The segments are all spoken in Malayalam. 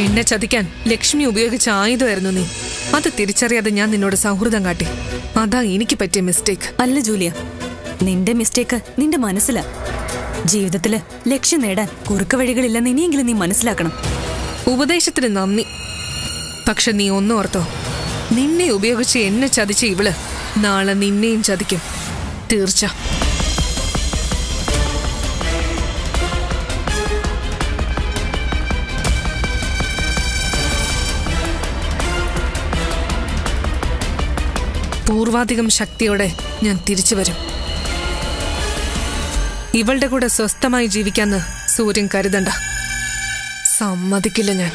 എന്നെ ചതിക്കാൻ ലക്ഷ്മി ഉപയോഗിച്ച ആയുധമായിരുന്നു നീ അത് തിരിച്ചറിയാതെ ഞാൻ നിന്നോട് സൗഹൃദം കാട്ടി അതാ എനിക്ക് പറ്റിയ മിസ്റ്റേക്ക് അല്ല ജൂലിയ നിന്റെ മിസ്റ്റേക്ക് നിന്റെ മനസ്സിലാ ജീവിതത്തില് ലക്ഷ്യം നേടാൻ കുറുക്ക് വഴികളില്ലെന്ന് ഇനിയെങ്കിലും നീ മനസ്സിലാക്കണം ഉപദേശത്തിന് നന്ദി പക്ഷെ നീ ഒന്നും ഓർത്തോ നിന്നെ ഉപയോഗിച്ച് എന്നെ ചതിച്ച ഇവള് നാളെ നിന്നെയും ചതിക്കും തീർച്ച പൂർവാധികം ശക്തിയോടെ ഞാൻ തിരിച്ചു വരും ഇവളുടെ കൂടെ സ്വസ്ഥമായി ജീവിക്കാന്ന് സൂര്യൻ കരുതണ്ട സമ്മതിക്കില്ല ഞാൻ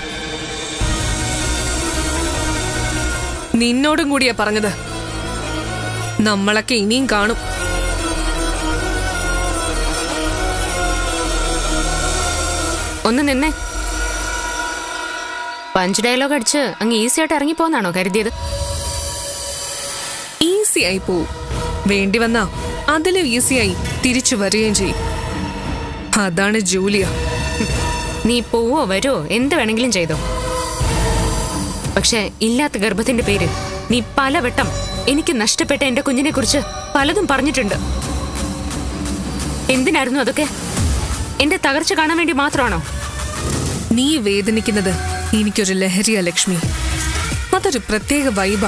നിന്നോടും കൂടിയാ പറഞ്ഞത് നമ്മളൊക്കെ ഇനിയും കാണും ഒന്ന് നിന്നേ പഞ്ച് ഡയലോഗ് അടിച്ച് അങ്ങ് ഈസി ആയിട്ട് ഇറങ്ങിപ്പോന്നാണോ കരുതിയത് ഈസി ആയി പോവും വേണ്ടി വന്നാ അതിലും ഈസിയായി തിരിച്ചു വരികയും ചെയ്യും അതാണ് ജൂലിയ നീ പോവോ വരുവോ എന്ത് വേണമെങ്കിലും ചെയ്തോ പക്ഷെ ഇല്ലാത്ത ഗർഭത്തിന്റെ പേര് നീ പലവട്ടം എനിക്ക് നഷ്ടപ്പെട്ട എന്റെ കുഞ്ഞിനെ കുറിച്ച് പലതും പറഞ്ഞിട്ടുണ്ട് എന്തിനായിരുന്നു അതൊക്കെ എന്റെ തകർച്ച കാണാൻ വേണ്ടി മാത്രമാണോ നീ വേദനിക്കുന്നത് എനിക്കൊരു ലഹരിയ ലക്ഷ്മി അതൊരു പ്രത്യേക വൈബ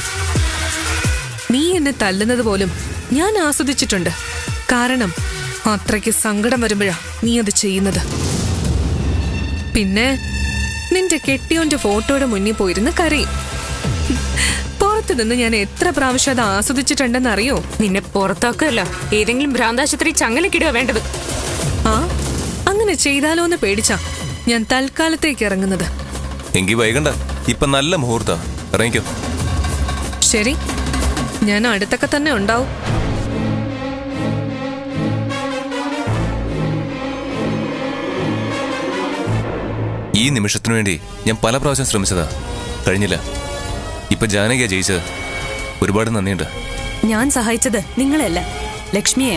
നീ എന്നെ തല്ലുന്നത് പോലും ഞാൻ ആസ്വദിച്ചിട്ടുണ്ട് കാരണം അത്രയ്ക്ക് സങ്കടം വരുമ്പോഴാ നീ അത് ചെയ്യുന്നത് പിന്നെ നിന്റെ കെട്ടിയോന്റെ ഫോട്ടോയുടെ മുന്നിൽ പോയിരുന്ന് കരയും പുറത്തു നിന്ന് ഞാൻ എത്ര പ്രാവശ്യം അത് ആസ്വദിച്ചിട്ടുണ്ടെന്ന് അറിയോ നിന്നെ പുറത്താക്കുകയല്ല ഏതെങ്കിലും ഭ്രാന്താശുപത്രി ചങ്ങലക്കിടുക വേണ്ടത് ആ അങ്ങനെ ചെയ്താലോ എന്ന് പേടിച്ചാ ഞാൻ തൽക്കാലത്തേക്ക് ഇറങ്ങുന്നത് എങ്കി വൈകണ്ട ഇപ്പൊ നല്ല മുഹൂർത്ത ഇറങ്ങിക്കോ ശരി ഞാൻ അടുത്തൊക്കെ തന്നെ ഉണ്ടാവും ഈ നിമിഷത്തിനു വേണ്ടി ഞാൻ പല പ്രാവശ്യം ശ്രമിച്ചതാ കഴിഞ്ഞില്ല ഇപ്പൊ ജാനകിയാ ജയിച്ചത് ഒരുപാട് നന്ദിയുണ്ട് ഞാൻ സഹായിച്ചത് നിങ്ങളെയല്ല ലക്ഷ്മിയെയാ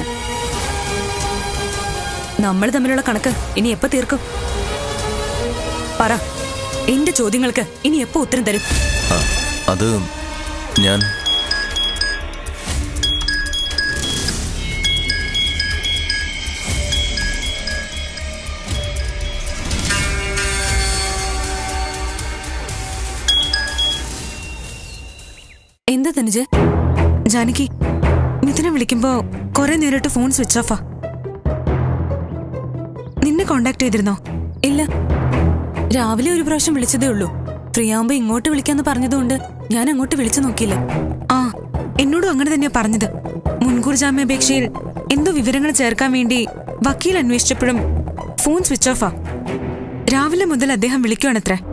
നമ്മൾ തമ്മിലുള്ള കണക്ക് ഇനി എപ്പോ തീർക്കും പറ എന്റെ ചോദ്യങ്ങൾക്ക് ഇനി എപ്പോ ഉത്തരം തരും ആ അത് ഞാൻ എന്താ തനുജ് ജാനകി മിഥുനെ വിളിക്കുമ്പോ കുറെ നേരിട്ട് ഫോൺ സ്വിച്ച് ഓഫാ നിന്നെ കോണ്ടാക്ട് ചെയ്തിരുന്നോ ഇല്ല രാവിലെ ഒരു പ്രാവശ്യം വിളിച്ചതേ ഉള്ളൂ ഫ്രീ ആവുമ്പോ ഇങ്ങോട്ട് വിളിക്കാന്ന് പറഞ്ഞതുകൊണ്ട് ഞാൻ അങ്ങോട്ട് വിളിച്ചു നോക്കിയില്ല ആ എന്നോടും അങ്ങനെ തന്നെയാ പറഞ്ഞത് മുൻകൂർ ജാമ്യാപേക്ഷയിൽ എന്തോ വിവരങ്ങൾ ചേർക്കാൻ വേണ്ടി വക്കീൽ അന്വേഷിച്ചപ്പോഴും ഫോൺ സ്വിച്ച് ഓഫാ രാവിലെ മുതൽ അദ്ദേഹം വിളിക്കുവാണത്രേ